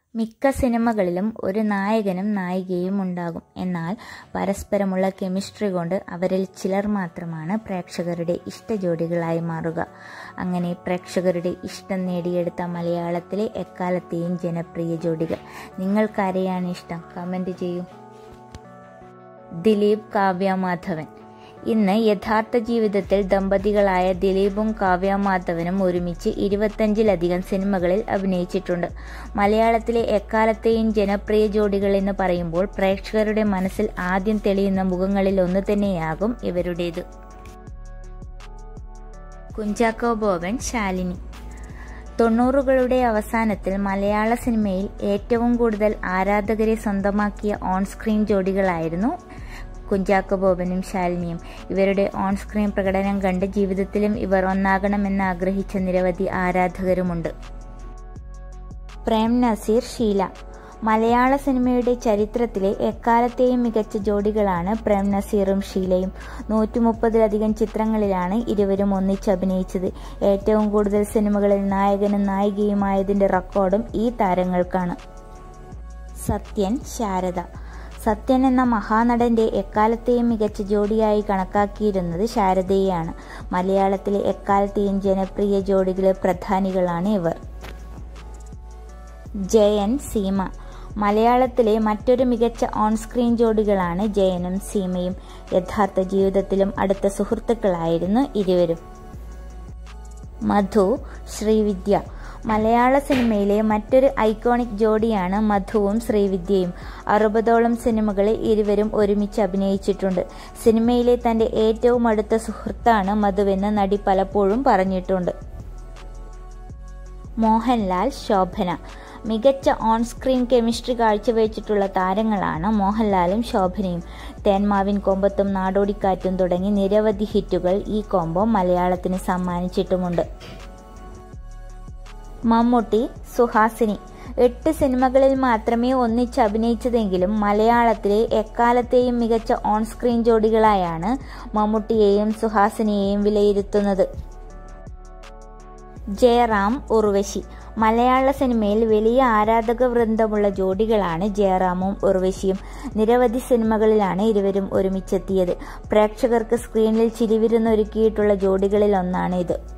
മിക്ക സിനിമകളിലും ഒരു നായകനും നായികയും ഉണ്ടാകും എന്നാൽ പരസ്പരമുള്ള കെമിസ്ട്രി കൊണ്ട് അവരിൽ ചിലർ മാത്രമാണ് പ്രേക്ഷകരുടെ ഇഷ്ടജോഡികളായി മാറുക അങ്ങനെ പ്രേക്ഷകരുടെ ഇഷ്ടം നേടിയെടുത്ത മലയാളത്തിലെ എക്കാലത്തെയും ജനപ്രിയ ജോഡികൾ നിങ്ങൾക്കാരെയാണ് ഇഷ്ടം കമൻറ്റ് ചെയ്യൂ ദിലീപ് കാവ്യ മാധവൻ ഇന്ന് യഥാർത്ഥ ജീവിതത്തിൽ ദമ്പതികളായ ദിലീപും കാവ്യ മാധവനും ഒരുമിച്ച് ഇരുപത്തഞ്ചിലധികം സിനിമകളിൽ അഭിനയിച്ചിട്ടുണ്ട് മലയാളത്തിലെ എക്കാലത്തെയും ജനപ്രിയ ജോഡികൾ എന്ന് പറയുമ്പോൾ പ്രേക്ഷകരുടെ മനസ്സിൽ ആദ്യം തെളിയുന്ന മുഖങ്ങളിൽ ഒന്ന് തന്നെയാകും ഇവരുടേത് കുഞ്ചാക്കോ ബോബൻ ശാലിനി തൊണ്ണൂറുകളുടെ അവസാനത്തിൽ മലയാള സിനിമയിൽ ഏറ്റവും കൂടുതൽ ആരാധകരെ സ്വന്തമാക്കിയ ഓൺ സ്ക്രീൻ ജോഡികളായിരുന്നു കുഞ്ചാക്കോ ബോബനും ശാലിനിയും ഇവരുടെ ഓൺ സ്ക്രീൻ പ്രകടനം കണ്ട് ജീവിതത്തിലും ഇവർ ഒന്നാകണമെന്ന് ആഗ്രഹിച്ച നിരവധി ആരാധകരുമുണ്ട് പ്രേം നസീർ ഷീല മലയാള സിനിമയുടെ ചരിത്രത്തിലെ എക്കാലത്തെയും മികച്ച ജോഡികളാണ് പ്രേം നസീറും ഷീലയും നൂറ്റി മുപ്പതിലധികം ചിത്രങ്ങളിലാണ് ഇരുവരും ഒന്നിച്ച് അഭിനയിച്ചത് ഏറ്റവും കൂടുതൽ സിനിമകളിൽ നായകനും നായികയുമായതിന്റെ റെക്കോർഡും ഈ താരങ്ങൾക്കാണ് സത്യൻ ശാരദ സത്യൻ എന്ന മഹാനടന്റെ എക്കാലത്തെയും മികച്ച ജോഡിയായി കണക്കാക്കിയിരുന്നത് ശാരദയെയാണ് മലയാളത്തിലെ എക്കാലത്തെയും ജനപ്രിയ ജോഡികളിലെ പ്രധാനികളാണ് ഇവർ ജയൻ സീമ മലയാളത്തിലെ മറ്റൊരു മികച്ച ഓൺ സ്ക്രീൻ ജോഡികളാണ് ജയനും സീമയും യഥാർത്ഥ ജീവിതത്തിലും അടുത്ത സുഹൃത്തുക്കളായിരുന്നു ഇരുവരും മധു ശ്രീവിദ്യ മലയാള സിനിമയിലെ മറ്റൊരു ഐക്കോണിക് ജോഡിയാണ് മധുവും ശ്രീവിദ്യയും അറുപതോളം സിനിമകളിൽ ഇരുവരും ഒരുമിച്ച് അഭിനയിച്ചിട്ടുണ്ട് സിനിമയിലെ തന്റെ ഏറ്റവും അടുത്ത സുഹൃത്താണ് മധുവെന്ന് നടി പലപ്പോഴും പറഞ്ഞിട്ടുണ്ട് മോഹൻലാൽ ശോഭന മികച്ച ഓൺ സ്ക്രീൻ കെമിസ്ട്രി കാഴ്ചവെച്ചിട്ടുള്ള താരങ്ങളാണ് മോഹൻലാലും ശോഭനയും തേന്മാവിൻ കൊമ്പത്തും നാടോടിക്കാറ്റും തുടങ്ങി നിരവധി ഹിറ്റുകൾ ഈ കോംബോ മലയാളത്തിന് സമ്മാനിച്ചിട്ടുമുണ്ട് മമ്മൂട്ടി സുഹാസിനി എട്ട് സിനിമകളിൽ മാത്രമേ ഒന്നിച്ച് അഭിനയിച്ചതെങ്കിലും മലയാളത്തിലെ എക്കാലത്തെയും മികച്ച ഓൺ സ്ക്രീൻ ജോഡികളായാണ് മമ്മൂട്ടിയെയും സുഹാസിനിയെയും വിലയിരുത്തുന്നത് ജയറാം ഉർവശി മലയാള സിനിമയിൽ വലിയ ആരാധക വൃന്ദമുള്ള ജോഡികളാണ് ജയറാമും ഉർവശിയും നിരവധി സിനിമകളിലാണ് ഇരുവരും ഒരുമിച്ചെത്തിയത് പ്രേക്ഷകർക്ക് സ്ക്രീനിൽ ചിരിവിരുന്നൊരുക്കിയിട്ടുള്ള ജോഡികളിൽ ഒന്നാണ് ഇത്